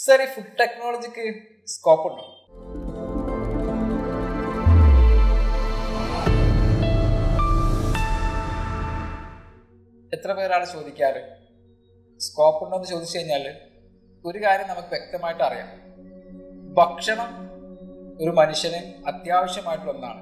sir ഈ food ടെക്നോളജിക്ക് scope ഉണ്ടോ എത്ര പേരാണ് ചോദിക്കാറ് സ്കോപ്പ് ഉണ്ടോ എന്ന് ചോദിച്ചു കഴിഞ്ഞാൽ ഒരു കാര്യം നമുക്ക് വ്യക്തമായിട്ട് അറിയാം ഭക്ഷണം ഒരു മനുഷ്യന് അത്യാവശ്യമായിട്ടുള്ള ഒന്നാണ്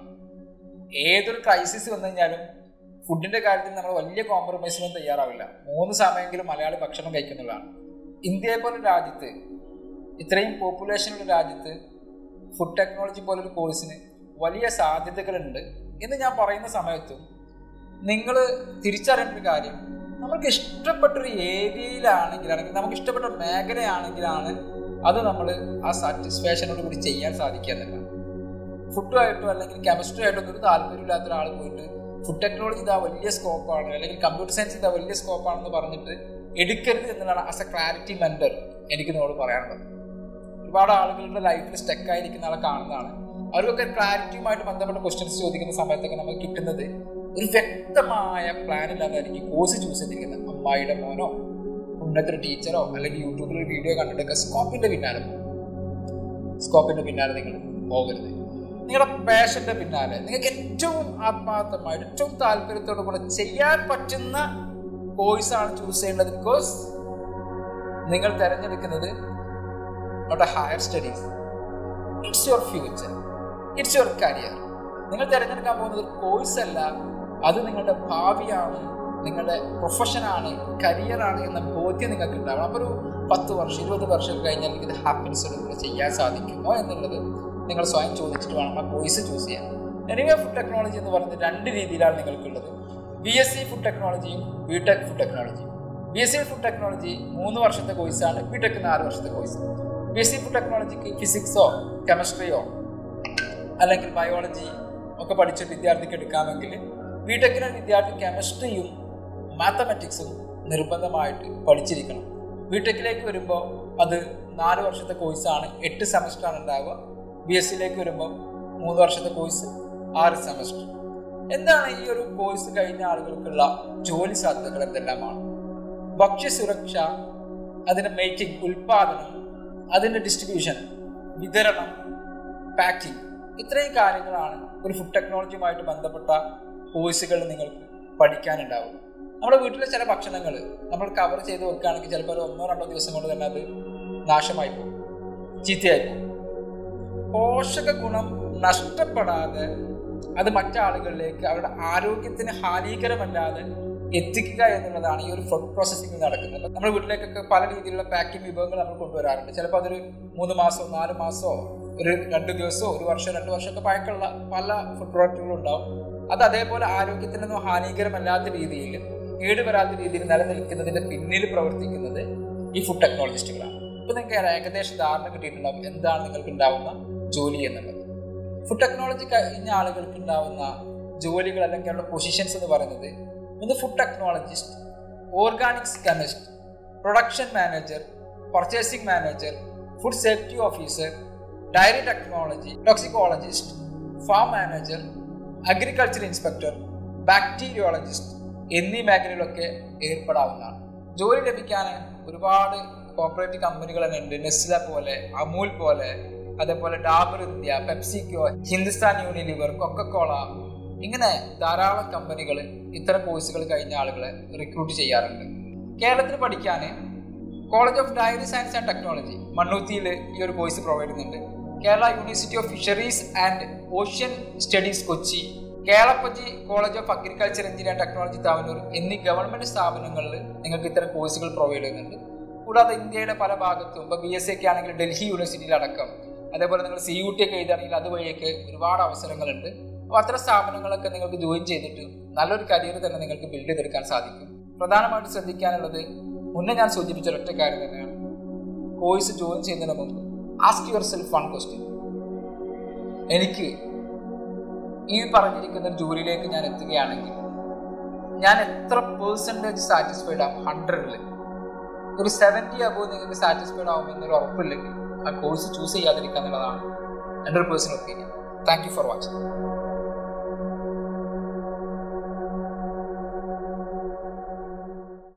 ഏതൊരു ക്രൈസിസ് വന്നു കഴിഞ്ഞാലും ഫുഡിന്റെ കാര്യത്തിൽ നമ്മൾ വലിയ കോംപ്രമൈസിനും തയ്യാറാവില്ല മൂന്ന് സമയമെങ്കിലും മലയാളി ഭക്ഷണം കഴിക്കുന്നുള്ളതാണ് ഇന്ത്യയെ പോലെ രാജ്യത്ത് ഇത്രയും പോപ്പുലേഷനുള്ള രാജ്യത്ത് ഫുഡ് ടെക്നോളജി പോലൊരു കോഴ്സിന് വലിയ സാധ്യതകളുണ്ട് എന്ന് ഞാൻ പറയുന്ന സമയത്തും നിങ്ങൾ തിരിച്ചറിയേണ്ട ഒരു കാര്യം നമുക്ക് ഇഷ്ടപ്പെട്ടൊരു ഏരിയയിലാണെങ്കിൽ അല്ലെങ്കിൽ നമുക്ക് ഇഷ്ടപ്പെട്ട മേഖലയാണെങ്കിലാണ് അത് നമ്മൾ ആ സാറ്റിസ്ഫാക്ഷനോട് കൂടി ചെയ്യാൻ സാധിക്കുക എന്നല്ല ഫുഡുമായിട്ടോ അല്ലെങ്കിൽ കെമിസ്ട്രി ആയിട്ടോ ഒരു താല്പര്യമില്ലാത്ത ഒരാൾ പോയിട്ട് ഫുഡ് ടെക്നോളജി ഇതാ വലിയ സ്കോപ്പാണ് അല്ലെങ്കിൽ കമ്പ്യൂട്ടർ സയൻസ് ഇതാ വലിയ സ്കോപ്പാണെന്ന് പറഞ്ഞിട്ട് എടുക്കരുത് എന്നുള്ളതാണ് ആസ് എ ക്ലാരിറ്റി മെന്റർ എനിക്ക് നിങ്ങളോട് പറയാനുള്ളത് ഒരുപാട് ആളുകളുടെ ലൈഫിൽ സ്റ്റക്ക് ആയിരിക്കുന്ന ആളെ കാണുന്നതാണ് അവർക്കൊക്കെ ക്ലാരിറ്റിയുമായിട്ട് ബന്ധപ്പെട്ട ക്വസ്റ്റ്യൻസ് ചോദിക്കുന്ന സമയത്തൊക്കെ നമുക്ക് കിട്ടുന്നത് ഒരു വ്യക്തമായ പ്ലാൻ ഇല്ലാതായിരിക്കും കോഴ്സ് ചൂസ് ചെയ്തിരിക്കുന്നത് അമ്മായിയുടെ മോനോ ഉന്നതൊരു ടീച്ചറോ അല്ലെങ്കിൽ യൂട്യൂബിൽ ഒരു വീഡിയോ കണ്ടിട്ടൊക്കെ സ്കോപ്പിന്റെ പിന്നാലെ പോകും സ്കോപ്പിന്റെ പിന്നാലെ നിങ്ങൾ പോകരുത് നിങ്ങളുടെ പാഷന്റെ പിന്നാലെ നിങ്ങൾക്ക് ഏറ്റവും ആത്മാർത്ഥമായിട്ട് ഏറ്റവും താല്പര്യത്തോടു കൂടെ ചെയ്യാൻ പറ്റുന്ന കോഴ്സാണ് ചൂസ് ചെയ്യേണ്ടത് ബിക്കോസ് നിങ്ങൾ തിരഞ്ഞെടുക്കുന്നത് not a higher studies it's your future it's your career നിങ്ങൾ തിരഞ്ഞെടുക്കാൻ പോകുന്നത് ഒരു കോഴ്സ് അല്ല അത് നിങ്ങളുടെ ഭാവിയാണ് നിങ്ങളുടെ പ്രൊഫഷനാണ് കരിയറാണ് എന്ന ബോധ്യം നിങ്ങൾക്ക് ഉണ്ടാവണം അപ്പോൾ ഒരു പത്ത് വർഷം ഇരുപത് വർഷം കഴിഞ്ഞാൽ ഇത് ഹാപ്പിനെസ്സോട് കൂടെ ചെയ്യാൻ സാധിക്കുമോ എന്നുള്ളത് നിങ്ങൾ സ്വയം ചോദിച്ചിട്ട് വേണം ആ കോഴ്സ് ചൂസ് ചെയ്യാൻ എനിവേ ഫുഡ് ടെക്നോളജി എന്ന് പറയുന്നത് രണ്ട് രീതിയിലാണ് നിങ്ങൾക്കുള്ളത് ബി എസ് സി ഫുഡ് ടെക്നോളജിയും ബി ടെക് ഫുഡ് ടെക്നോളജിയും B S C food technology മൂന്ന് വർഷത്തെ കോഴ്സാണ് ബി ടെക് നാല് വർഷത്തെ course B S C food ടെക്നോളജിക്ക് ഫിസിക്സോ കെമിസ്ട്രിയോ അല്ലെങ്കിൽ ബയോളജി ഒക്കെ പഠിച്ച വിദ്യാർത്ഥിക്ക് എടുക്കാമെങ്കിൽ ബി ടെക്കിന് വിദ്യാർത്ഥി കെമിസ്ട്രിയും മാത്തമാറ്റിക്സും നിർബന്ധമായിട്ട് പഠിച്ചിരിക്കണം ബി ടെക്കിലേക്ക് വരുമ്പോൾ അത് നാല് വർഷത്തെ കോഴ്സാണ് എട്ട് സെമസ്റ്ററാണ് ഉണ്ടാവുക ബി എസ് സിയിലേക്ക് വരുമ്പോൾ മൂന്ന് വർഷത്തെ കോഴ്സ് ആറ് സെമസ്റ്റർ എന്താണ് ഈ ഒരു കോഴ്സ് കഴിഞ്ഞ ആളുകൾക്കുള്ള ജോലി സാധ്യതകൾ എന്തെല്ലാമാണ് ഭക്ഷ്യസുരക്ഷ അതിന്റെ മേക്കിംഗ് ഉൽപാദനം അതിന്റെ ഡിസ്ട്രിബ്യൂഷൻ വിതരണം പാക്കിംഗ് ഇത്രയും കാര്യങ്ങളാണ് ഒരു ഫുഡ് ടെക്നോളജിയുമായിട്ട് ബന്ധപ്പെട്ട കോഴ്സുകൾ നിങ്ങൾക്ക് പഠിക്കാനുണ്ടാവും നമ്മുടെ വീട്ടിലെ ചില ഭക്ഷണങ്ങൾ നമ്മൾ കവർ ചെയ്ത് വെക്കുകയാണെങ്കിൽ ചിലപ്പോൾ ഒരു ഒന്നോ രണ്ടോ ദിവസം കൊണ്ട് തന്നെ അത് നാശമായി പോകും ചീത്തയായി പോകും പോഷക ഗുണം നഷ്ടപ്പെടാതെ അത് മറ്റാളുകളിലേക്ക് അവരുടെ ആരോഗ്യത്തിന് ഹാനികരമല്ലാതെ എത്തിക്കുക എന്നുള്ളതാണ് ഈ ഒരു ഫുഡ് പ്രോസസ്സിംഗ് നടക്കുന്നത് നമ്മുടെ വീട്ടിലേക്കൊക്കെ പല രീതിയിലുള്ള പാക്കിംഗ് വിഭവങ്ങൾ നമ്മൾ കൊണ്ടുവരാറുണ്ട് ചിലപ്പോൾ അതൊരു മൂന്ന് മാസമോ നാല് മാസമോ ഒരു രണ്ട് ദിവസമോ ഒരു വർഷം രണ്ട് വർഷമൊക്കെ പഴക്കമുള്ള പല ഫുഡ് പ്രോഡക്റ്റുകളും ഉണ്ടാവും അത് അതേപോലെ ആരോഗ്യത്തിനൊന്നും ഹാനികരമല്ലാത്ത രീതിയിൽ കേടുവരാത്ത രീതിയിൽ നിലനിൽക്കുന്നതിന്റെ പിന്നിൽ പ്രവർത്തിക്കുന്നത് ഈ ഫുഡ് ടെക്നോളജിസ്റ്റുകളാണ് ഇപ്പൊ നിങ്ങൾക്ക് ഏകദേശം ധാരണ കിട്ടിയിട്ടുണ്ടാവും എന്താണ് നിങ്ങൾക്ക് ഉണ്ടാവുന്ന ജോലി എന്നുള്ളത് ഫുഡ് ടെക്നോളജി കഴിഞ്ഞ ആളുകൾക്ക് ഉണ്ടാവുന്ന ജോലികൾ അല്ലെങ്കിൽ അവരുടെ പൊസിഷൻസ് എന്ന് പറയുന്നത് ഒന്ന് food technologist organics chemist production manager purchasing manager food safety officer dairy technology toxicologist farm manager agriculture inspector bacteriologist എന്നീ മേഖലയിലൊക്കെ ഏർപ്പെടാവുന്നതാണ് ജോലി ലഭിക്കാൻ ഒരുപാട് കോപ്പറേറ്റീവ് കമ്പനികൾ തന്നെ ഉണ്ട് നെസ്ല പോലെ അമൂൽ പോലെ അതേപോലെ Dabur India PepsiCo Hindustan Unilever Coca Cola ഇങ്ങനെ ധാരാളം കമ്പനികൾ ഇത്തരം കോഴ്സുകൾ കഴിഞ്ഞ ആളുകളെ റിക്രൂട്ട് ചെയ്യാറുണ്ട് കേരളത്തിൽ പഠിക്കാൻ college of dairy science and technology മണ്ണൂത്തിയിൽ ഈ ഒരു കോഴ്സ് പ്രൊവൈഡ് ചെയ്യുന്നുണ്ട് Kerala university of fisheries and ocean studies Kochi Kelappaji college of agriculture engineering technology Thavanur എന്നീ ഗവൺമെന്റ് സ്ഥാപനങ്ങളിൽ നിങ്ങൾക്ക് ഇത്തരം കോഴ്സുകൾ പ്രൊവൈഡ് ചെയ്യുന്നുണ്ട് കൂടാതെ ഇന്ത്യയുടെ പല ഭാഗത്തും ഇപ്പോൾ ബി എസ് സി ഒക്കെ ആണെങ്കിൽ ഡൽഹി യൂണിവേഴ്സിറ്റിയിലടക്കം അതേപോലെ നിങ്ങൾ സി യു ടി ഒക്കെ എഴുതുകയാണെങ്കിൽ അതുവഴിയൊക്കെ ഒരുപാട് അവസരങ്ങളുണ്ട് അപ്പോൾ അത്തരം സ്ഥാപനങ്ങളൊക്കെ നിങ്ങൾക്ക് ജോയിൻ ചെയ്തിട്ട് നല്ലൊരു കരിയർ തന്നെ നിങ്ങൾക്ക് ബിൽഡ് ചെയ്തെടുക്കാൻ സാധിക്കും പ്രധാനമായിട്ട് ശ്രദ്ധിക്കാനുള്ളത് മുന്നേ ഞാൻ സൂചിപ്പിച്ച ഒറ്റ കാര്യം തന്നെയാണ് കോഴ്സ് ജോയിൻ ചെയ്യുന്നതിന് മുമ്പ് ask yourself one question എനിക്ക് ഈ പറഞ്ഞിരിക്കുന്ന ജോലിയിലേക്ക് ഞാൻ എത്തുകയാണെങ്കിൽ ഞാൻ എത്ര പേഴ്സൻറ്റേജ് സാറ്റിസ്ഫൈഡ് ആവും ഹൺഡ്രഡിൽ ഒരു സെവൻറ്റി അബോ നിങ്ങൾക്ക് സാറ്റിസ്ഫൈഡ് ആവുമെന്നൊരു ഉറപ്പില്ലെങ്കിൽ ആ കോഴ്സ് ചൂസ് ചെയ്യാതിരിക്കുക എന്നുള്ളതാണ് എൻ്റെ ഒരു personal opinion thank you for watching